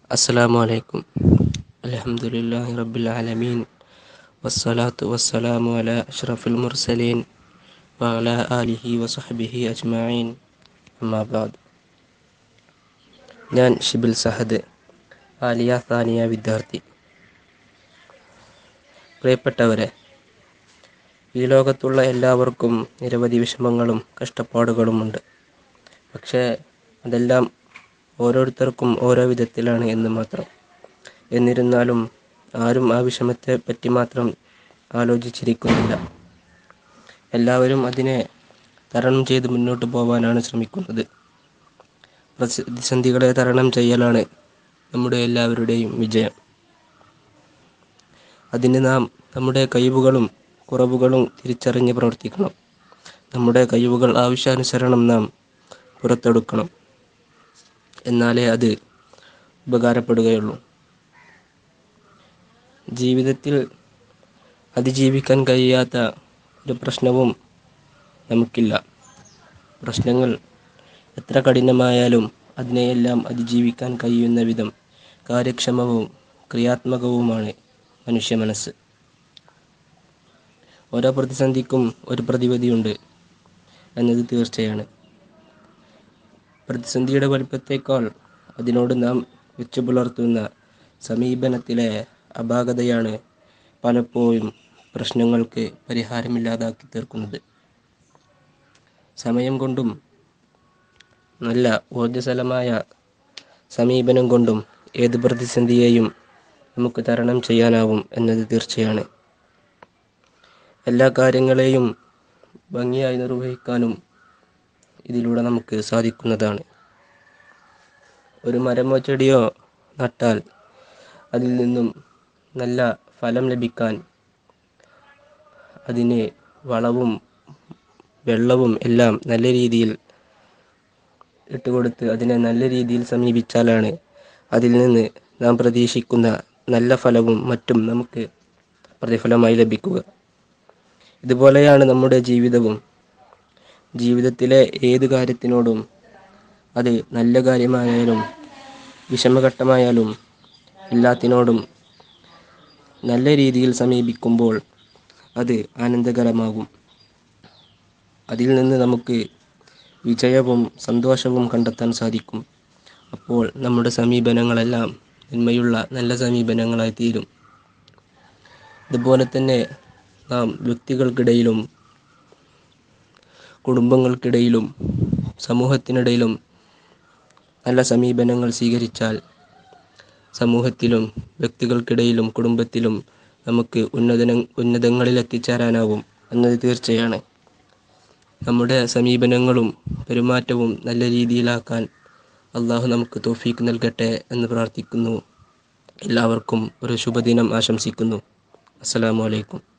السلام عليكم الحمد لله رب العالمين والصلاة والسلام على أشرف المرسلين وعلى آله وصحبه أجمعين أما بعد ഞാൻ ഷിബിൽ സഹദ് ആലിയ താനിയ വിദ്യാർത്ഥി പ്രിയപ്പെട്ടവരെ ഈ ലോകത്തുള്ള എല്ലാവർക്കും നിരവധി വിഷമങ്ങളും കഷ്ടപ്പാടുകളുമുണ്ട് പക്ഷേ അതെല്ലാം ഓരോരുത്തർക്കും ഓരോ വിധത്തിലാണ് എന്ന് മാത്രം എന്നിരുന്നാലും ആരും ആ വിഷമത്തെ പറ്റി മാത്രം ആലോചിച്ചിരിക്കുന്നില്ല എല്ലാവരും അതിനെ തരണം ചെയ്ത് മുന്നോട്ട് പോകാനാണ് ശ്രമിക്കുന്നത് പ്രതിസന്ധികളെ തരണം ചെയ്യലാണ് നമ്മുടെ എല്ലാവരുടെയും വിജയം അതിന് നാം നമ്മുടെ കഴിവുകളും കുറവുകളും തിരിച്ചറിഞ്ഞ് പ്രവർത്തിക്കണം നമ്മുടെ കഴിവുകൾ ആവശ്യാനുസരണം നാം പുറത്തെടുക്കണം എന്നാലേ അത് ഉപകാരപ്പെടുകയുള്ളൂ ജീവിതത്തിൽ അതിജീവിക്കാൻ കഴിയാത്ത ഒരു പ്രശ്നവും നമുക്കില്ല പ്രശ്നങ്ങൾ എത്ര കഠിനമായാലും അതിനെയെല്ലാം അതിജീവിക്കാൻ കഴിയുന്ന വിധം കാര്യക്ഷമവും ക്രിയാത്മകവുമാണ് മനുഷ്യ മനസ്സ് ഓരോ പ്രതിസന്ധിക്കും ഒരു പ്രതിവിധിയുണ്ട് എന്നത് തീർച്ചയാണ് പ്രതിസന്ധിയുടെ വലുപ്പത്തേക്കാൾ അതിനോട് നാം വെച്ചു പുലർത്തുന്ന സമീപനത്തിലെ അപാകതയാണ് പലപ്പോഴും പ്രശ്നങ്ങൾക്ക് പരിഹാരമില്ലാതാക്കി തീർക്കുന്നത് സമയം കൊണ്ടും നല്ല ഊർജ്ജസ്വലമായ സമീപനം കൊണ്ടും ഏത് പ്രതിസന്ധിയെയും നമുക്ക് തരണം ചെയ്യാനാവും എന്നത് തീർച്ചയാണ് എല്ലാ കാര്യങ്ങളെയും ഭംഗിയായി നിർവഹിക്കാനും ഇതിലൂടെ നമുക്ക് സാധിക്കുന്നതാണ് ഒരു മരമോ ചെടിയോ നട്ടാൽ അതിൽ നിന്നും നല്ല ഫലം ലഭിക്കാൻ അതിന് വളവും വെള്ളവും എല്ലാം നല്ല രീതിയിൽ ഇട്ടുകൊടുത്ത് അതിനെ നല്ല രീതിയിൽ സമീപിച്ചാലാണ് അതിൽ നിന്ന് നാം പ്രതീക്ഷിക്കുന്ന നല്ല ഫലവും മറ്റും നമുക്ക് പ്രതിഫലമായി ലഭിക്കുക ഇതുപോലെയാണ് നമ്മുടെ ജീവിതവും ജീവിതത്തിലെ ഏത് കാര്യത്തിനോടും അത് നല്ല കാര്യമായാലും വിഷമഘട്ടമായാലും എല്ലാത്തിനോടും നല്ല രീതിയിൽ സമീപിക്കുമ്പോൾ അത് ആനന്ദകരമാകും അതിൽ നിന്ന് നമുക്ക് വിജയവും സന്തോഷവും കണ്ടെത്താൻ സാധിക്കും അപ്പോൾ നമ്മുടെ സമീപനങ്ങളെല്ലാം നന്മയുള്ള നല്ല സമീപനങ്ങളായി തീരും ഇതുപോലെ തന്നെ നാം വ്യക്തികൾക്കിടയിലും കുടുംബങ്ങൾക്കിടയിലും സമൂഹത്തിനിടയിലും നല്ല സമീപനങ്ങൾ സ്വീകരിച്ചാൽ സമൂഹത്തിലും വ്യക്തികൾക്കിടയിലും കുടുംബത്തിലും നമുക്ക് ഉന്നതന ഉന്നതങ്ങളിൽ എത്തിച്ചേരാനാവും എന്നത് തീർച്ചയാണ് നമ്മുടെ സമീപനങ്ങളും പെരുമാറ്റവും നല്ല രീതിയിലാക്കാൻ അള്ളാഹു നമുക്ക് തോഫീക്ക് നൽകട്ടെ എന്ന് പ്രാർത്ഥിക്കുന്നു എല്ലാവർക്കും ഒരു ശുഭദിനം ആശംസിക്കുന്നു അസ്സലാമു അലൈക്കും